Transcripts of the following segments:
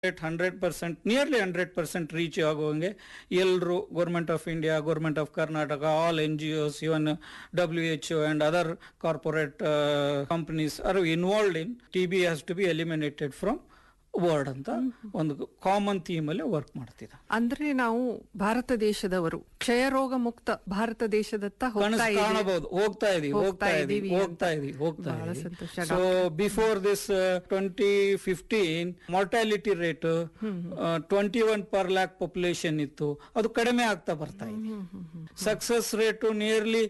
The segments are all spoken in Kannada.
Hundred percent nearly hundred percent reach ಆಗುವಂಗೆ ಎಲ್ಲರೂ government of India government of Karnataka all N G Os even W H and other corporate companies are involved in T B has to be eliminated from world ಅಂತ ಒಂದು ಕಾಮನ್ ಥೀಮ್ ಅಲ್ಲಿ ವರ್ಕ್ ಮಾಡ್ತಿದ್ದ ಅಂದ್ರೆ ನಾವು ಭಾರತ ದೇಶದವರು ಕ್ಷಯ ರೋಗ ಮುಕ್ತ ಭಾರತ ದೇಶದತ್ತ ಹೋಗ್ತಾ ಕನಸು ಇದೀವಿ. ಕಾಣಬಹುದು ಹೋಗ್ತಾ ಇದೀವಿ ಹೋಗ್ತಾ ಇದೀವಿ ಇದೀವಿ ಹೋಗ್ತಾ ಅಂತ. ಇದೀವಿ ಹೋಗ್ತಾ ಬಹಳ ಇದೀವಿ ಸಂತೋಷ so before this twenty fifteen mortality rate twenty one per lakh population ಇತ್ತು ಅದು ಕಡಿಮೆ ಆಗ್ತಾ ಬರ್ತಾ ಇದೆ success rate nearly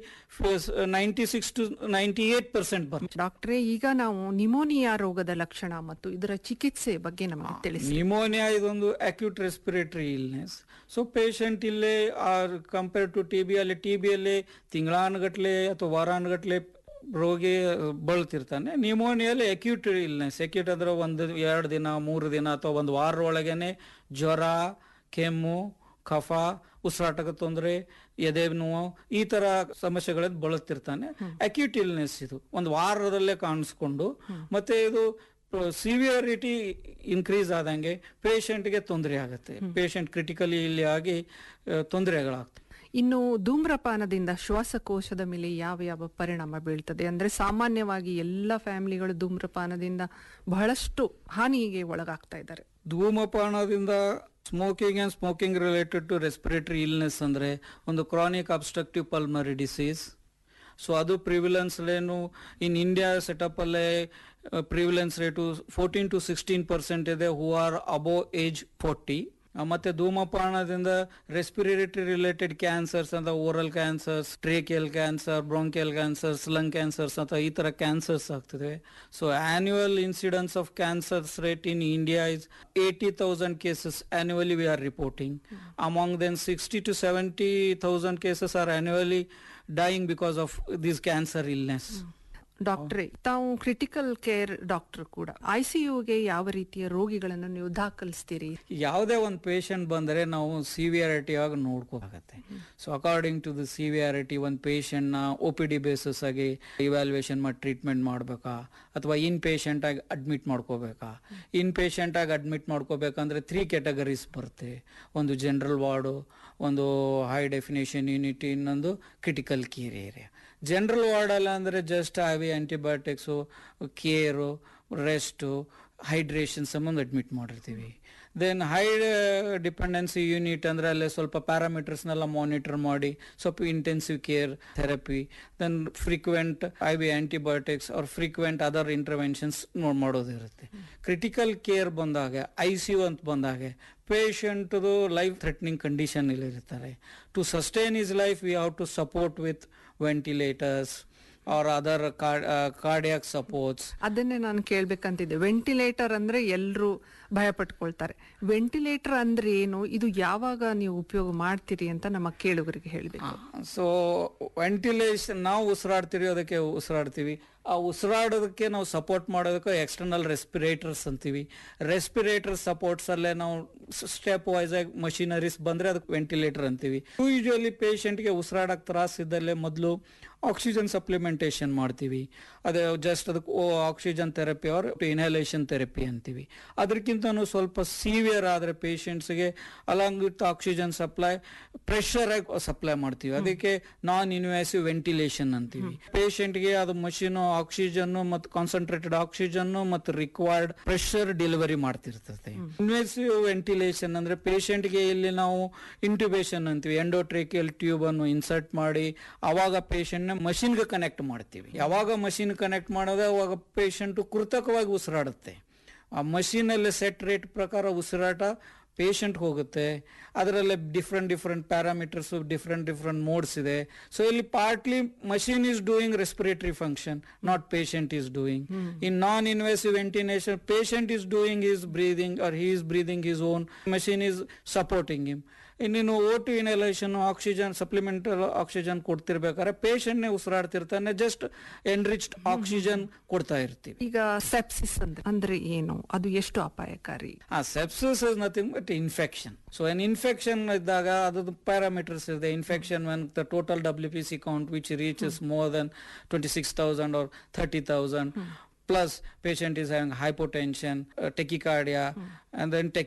ninety six to ninety eight percent ಬರ್ತದೆ ಡಾಕ್ಟ್ರೇ ಈಗ ನಾವು ನಿಮೋನಿಯಾ ರೋಗದ ಲಕ್ಷಣ ಮತ್ತು ಇದರ ಚಿಕಿತ್ಸೆ ಬಗ್ಗೆ ನಮಗೆ ತಿಳಿಸಿ ನಿಮೋನಿಯಾ ಇದೊಂದು acute respiratory illness so patient ಇಲ್ಲೇ are compare to T B ಅಲ್ಲಿ ಟಿ ಬಿಯಲ್ಲಿ ತಿಂಗಳಾನುಗಟ್ಲೆ ಅಥವಾ ವಾರಾನುಗಟ್ಲೆ ರೋಗಿ ಬಳಲ್ತಿರ್ತಾನೆ ನಿಮೋನಿಯಲ್ಲಿ ಅಕ್ಯೂಟ್ ಇಲ್ನೆಸ್ ಅಕ್ಯೂಟ್ ಅಂದ್ರೆ ಒಂದು ಎರಡು ದಿನ ಮೂರು ದಿನ ಅಥವಾ ಒಂದು ವಾರ ಒಳಗೇನೆ ಜ್ವರ ಕೆಮ್ಮು ಕಫ ಉಸಿರಾಟದ ತೊಂದರೆ ಎದೆ ನೋವು ಈ ತರ ಸಮಸ್ಯೆಗಳಿಂದ ಬಳಲ್ತಿರ್ತಾನೆ ಅಕ್ಯೂಟ್ ಇಲ್ನೆಸ್ ಇದು ಒಂದು ವಾರದಲ್ಲೇ ಕಾಣಿಸ್ಕೊಂಡು ಮತ್ತೆ ಇದು ಸಿವಿಯರಿಟಿ ಇನ್ಕ್ರೀಸ್ ಆದಂಗೆ ಪೇಷಂಟ್ಗೆ ತೊಂದರೆ ಆಗುತ್ತೆ ಪೇಷಂಟ್ ಕ್ರಿಟಿಕಲಿ ಇಲ್ಲಿ ಆಗಿ ಆ, ತೊಂದರೆಗಳಾಗ್ತವೆ ಇನ್ನು ಧೂಮ್ರಪಾನದಿಂದ ಶ್ವಾಸಕೋಶದ ಮೇಲೆ ಯಾವ ಯಾವ ಪರಿಣಾಮ ಬೀಳ್ತದೆ ಅಂದ್ರೆ ಸಾಮಾನ್ಯವಾಗಿ ಎಲ್ಲ ಫ್ಯಾಮಿಲಿಗಳು ಧೂಮ್ರಪಾನದಿಂದ ಬಹಳಷ್ಟು ಹಾನಿಗೆ ಒಳಗಾಗ್ತಾ ಇದ್ದಾರೆ ಧೂಮಪಾನದಿಂದ smoking and smoking related to respiratory illness ಅಂದ್ರೆ ಒಂದು chronic obstructive pulmonary disease so ಅದು ಪ್ರಿವಿಲೆನ್ಸ್ ಏನು ಇನ್ ಇಂಡಿಯಾ ಸೆಟಪ್ ಅಲ್ಲೇ prevalence rate fourteen to sixteen percent ಇದೆ who are above age forty ಮತ್ತೆ ಧೂಮಪಾನದಿಂದ ರೆಸ್ಪಿರೇಟರಿ ರಿಲೇಟೆಡ್ ಕ್ಯಾನ್ಸರ್ಸ್ ಅಂತ oral cancers tracheal cancer bronchial cancers lung cancers ಅಂತ ಈ ತರ ಕ್ಯಾನ್ಸರ್ಸ್ ಆಗ್ತಿದೆ so annual incidence of cancers rate in India is eighty thousand cases annually V are reporting among then sixty to seventy thousand cases are annually dying because of this cancer illness ಡಾಕ್ಟ್ರೇ ತಾವು ಕ್ರಿಟಿಕಲ್ ಕೇರ್ ಡಾಕ್ಟರ್ ಕೂಡ ಐಸಿಯುಗೆ ಯಾವ ರೀತಿಯ ರೋಗಿಗಳನ್ನು ನೀವು ದಾಖಲಿಸ್ತೀರಿ ಯಾವುದೇ ಒಂದು ಪೇಷಂಟ್ ಬಂದರೆ ನಾವು ಸಿವಿಯಾರಿಟಿ ಆಗಿ ನೋಡ್ಕೋಬೇಕಾಗತ್ತೆ so according to the severity ಒಂದು ಪೇಷಂಟ್ನ ಒ ಪಿ ಡಿ ಬೇಸಿಸ್ ಆಗಿ ಇವ್ಯಾಲ್ಯೂಯೇಷನ್ ಮಾಡಿ ಟ್ರೀಟ್ಮೆಂಟ್ ಮಾಡಬೇಕಾ ಅಥವಾ ಇನ್ ಪೇಷಂಟ್ ಆಗಿ ಅಡ್ಮಿಟ್ ಮಾಡ್ಕೋಬೇಕಾ ಇನ್ ಪೇಷಂಟ್ ಆಗಿ ಅಡ್ಮಿಟ್ ಮಾಡ್ಕೋಬೇಕಂದ್ರೆ ತ್ರೀ ಕ್ಯಾಟಗರೀಸ್ ಬರುತ್ತೆ ಒಂದು ಜನರಲ್ ವಾರ್ಡು ಒಂದು ಹೈ ಡೆಫಿನೇಷನ್ ಯೂನಿಟ್ ಇನ್ನೊಂದು ಕ್ರಿಟಿಕಲ್ ಕೇರ್ ಏರಿಯಾ ಜನರಲ್ ವಾರ್ಡಲ್ಲ ಅಂದರೆ ಜಸ್ಟ್ ಆವಿ ಆಂಟಿಬಯೋಟಿಕ್ಸು ಕೇರು ರೆಸ್ಟು ಹೈಡ್ರೇಷನ್ ಸಂಬಂಧ ಅಡ್ಮಿಟ್ ಮಾಡಿರ್ತೀವಿ ದೆನ್ ಹೈ ಡಿಪೆಂಡೆನ್ಸಿ ಯೂನಿಟ್ ಅಂದರೆ ಅಲ್ಲೇ ಸ್ವಲ್ಪ ಪ್ಯಾರಾಮೀಟರ್ಸ್ನೆಲ್ಲ ಮಾನಿಟರ್ ಮಾಡಿ ಸ್ವಲ್ಪ intensive care therapy then frequent I V antibiotics ಅವ್ರ ಫ್ರೀಕ್ವೆಂಟ್ ಅದರ್ ಇಂಟರ್ವೆನ್ಷನ್ಸ್ ನೋಡ್ ಮಾಡೋದಿರುತ್ತೆ ಕ್ರಿಟಿಕಲ್ ಕೇರ್ ಬಂದಾಗ ಐ ಸಿ ಯು ಅಂತ ಬಂದಾಗ ಪೇಷಂಟ್ದು ಲೈಫ್ ಥ್ರೆಟ್ನಿಂಗ್ ಕಂಡೀಷನ್ ಇರ್ತಾರೆ to sustain is life we have to support with ventilators or other cardiac supports ಅದನ್ನೇ ನಾನು ಕೇಳ್ಬೇಕಂತಿದ್ದೆ ವೆಂಟಿಲೇಟರ್ ಅಂದ್ರೆ ಎಲ್ಲರೂ ಭಯ ಪಟ್ಕೊಳ್ತಾರೆ ವೆಂಟಿಲೇಟರ್ ಅಂದ್ರೆ ಏನು ಇದು ಯಾವಾಗ ನೀವು ಉಪಯೋಗ ಮಾಡ್ತೀರಿ ಅಂತ ನಮ್ಮ ಕೇಳುಗರಿಗೆ ಹೇಳ್ಬೇಕು ಸೊ ವೆಂಟಿಲೇಷನ್ ನಾವು ಉಸಿರಾಡ್ತೀವಿ ಅದಕ್ಕೆ ಉಸಿರಾಡ್ತೀವಿ ಆ ಉಸಿರಾಡೋದಕ್ಕೆ ನಾವು ಸಪೋರ್ಟ್ ಮಾಡೋದಕ್ಕೆ ಎಕ್ಸ್ಟರ್ನಲ್ ರೆಸ್ಪಿರೇಟರ್ಸ್ ಅಂತೀವಿ ರೆಸ್ಪಿರೇಟರ್ ಸಪೋರ್ಟ್ಸ್ ಅಲ್ಲೇ ನಾವು ಸ್ಟೆಪ್ ವೈಸ್ ಆಗಿ ಮಷಿನರೀಸ್ ಬಂದ್ರೆ ಅದಕ್ಕೆ ವೆಂಟಿಲೇಟರ್ ಅಂತೀವಿ ಯೂಶುವಲಿ ಪೇಷಂಟ್ಗೆ ಉಸಿರಾಡಕ್ಕೆ ತ್ರಾಸ ಇದ್ದಲ್ಲೇ ಮೊದಲು ಆಕ್ಸಿಜನ್ ಸಪ್ಲಿಮೆಂಟೇಷನ್ ಮಾಡ್ತೀವಿ ಅದೇ ಜಸ್ಟ್ ಅದಕ್ಕೆ oxygen therapy or inhalation therapy ಅಂತೀವಿ ಅದಕ್ಕಿಂತನೂ ಸ್ವಲ್ಪ ಸೀವಿಯರ್ ಆದರೆ ಪೇಷಂಟ್ಸ್ಗೆ along with oxygen supply pressure ಆಗಿ ಸಪ್ಲೈ ಮಾಡ್ತೀವಿ ಅದಕ್ಕೆ ನಾನ್ ಇನ್ವೇಸಿವ್ ವೆಂಟಿಲೇಷನ್ ಅಂತೀವಿ ಪೇಷಂಟ್ಗೆ ಅದು ಮಷೀನ್ ಆಕ್ಸಿಜನ್ ಮತ್ತು ಕಾನ್ಸಂಟ್ರೇಟೆಡ್ ಆಕ್ಸಿಜನ್ ಮತ್ತು ರಿಕ್ವೈರ್ಡ್ ಪ್ರೆಷರ್ ಡೆಲಿವರಿ ಮಾಡ್ತಿರ್ತದೆ ಇನ್ವೇಸಿವ್ ವೆಂಟಿಲೇಷನ್ ಅಂದ್ರೆ ಪೇಷಂಟ್ಗೆ ಇಲ್ಲಿ ನಾವು ಇಂಟ್ಯೂಬೇಷನ್ ಅಂತೀವಿ ಎಂಡೋಟ್ರೇಕಿಯಲ್ ಟ್ಯೂಬ್ ಅನ್ನು ಇನ್ಸರ್ಟ್ ಮಾಡಿ ಅವಾಗ ಪೇಷಂಟ್ ನ ಮಷಿನ್ಗೆ ಕನೆಕ್ಟ್ ಮಾಡ್ತೀವಿ ಯಾವಾಗ ಮಷಿನ್ ಕನೆಕ್ಟ್ ಮಾಡೋದು ಅವಾಗ ಪೇಷಂಟ್ ಕೃತಕವಾಗಿ ಉಸಿರಾಡುತ್ತೆ ಆ ಮಷೀನಲ್ಲಿ ಸೆಟ್ ರೇಟ್ ಪ್ರಕಾರ ಉಸಿರಾಟ ಪೇಷಂಟ್ ಹೋಗುತ್ತೆ ಅದರಲ್ಲೇ different different parameters different different modes ಇದೆ ಸೊ ಇಲ್ಲಿ partly machine is doing respiratory function not patient is doing in non invasive ventilation patient is doing is breathing or he is breathing his own machine is supporting him ಇನ್ನೇನು O two inhalation oxygen supplemental oxygen ಕೊಡ್ತಿರ್ಬೇಕಾದ್ರೆ ಪೇಷಂಟ್ನೇ ಉಸಿರಾಡ್ತಿರ್ತಾನೆ ಜಸ್ಟ್ ಎನ್ರಿಚ್ಡ್ ಆಕ್ಸಿಜನ್ ಕೊಡ್ತಾ ಇರ್ತೀವಿ ಈಗ ಸೆಪ್ಸಿಸ್ ಅಂದ್ರೆ ಅಂದ್ರೆ ಏನು ಅದು ಎಷ್ಟು ಅಪಾಯಕಾರಿ ಆ sepsis is nothing but infection so an infection ಇದ್ದಾಗ ಅದ್ರದ್ದು ಪ್ಯಾರಾಮೀಟರ್ಸ್ ಇದೆ infection when the total W B C count which reaches more than twenty six thousand or thirty thousand plus patient is having hypotension uh, tachycardia and then tech